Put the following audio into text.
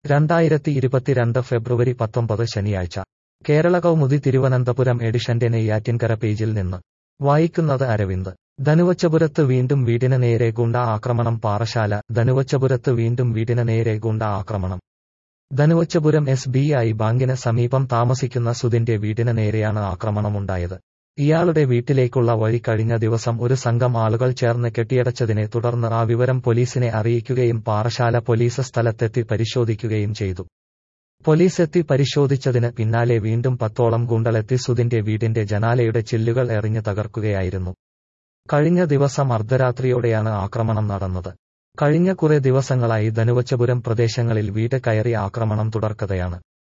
രണ്ടായിരത്തി ഇരുപത്തിരണ്ട് ഫെബ്രുവരി പത്തൊമ്പത് ശനിയാഴ്ച കേരള കൗമുദി തിരുവനന്തപുരം എഡിഷന്റെ നെയ്യാറ്റിൻകര പേജിൽ നിന്ന് വായിക്കുന്നത് അരവിന്ദ് ധനുവച്ചപുരത്ത് വീണ്ടും വീടിന് നേരെ ഗുണ്ട ആക്രമണം പാറശാല ധനുവച്ചപുരത്ത് വീണ്ടും വീടിന് നേരെ ഗുണ്ട ആക്രമണം ധനുവച്ചപുരം എസ് ബി ഐ ബാങ്കിന് സമീപം താമസിക്കുന്ന സുധിന്റെ വീടിന് നേരെയാണ് ആക്രമണമുണ്ടായത് ഇയാളുടെ വീട്ടിലേക്കുള്ള വഴി കഴിഞ്ഞ ദിവസം ഒരു സംഘം ആളുകൾ ചേർന്ന് കെട്ടിയടച്ചതിനെ തുടർന്ന് ആ വിവരം പോലീസിനെ അറിയിക്കുകയും പാറശാല പോലീസ് സ്ഥലത്തെത്തി പരിശോധിക്കുകയും ചെയ്തു പോലീസെത്തി പരിശോധിച്ചതിന് പിന്നാലെ വീണ്ടും പത്തോളം ഗുണ്ടലെത്തി സുധിന്റെ വീടിന്റെ ജനാലയുടെ ചില്ലുകൾ എറിഞ്ഞു തകർക്കുകയായിരുന്നു കഴിഞ്ഞ ദിവസം അർദ്ധരാത്രിയോടെയാണ് ആക്രമണം നടന്നത് കഴിഞ്ഞ കുറെ ദിവസങ്ങളായി ധനുവച്ചപുരം പ്രദേശങ്ങളിൽ വീട് കയറി ആക്രമണം തുടർക്കഥയാണ്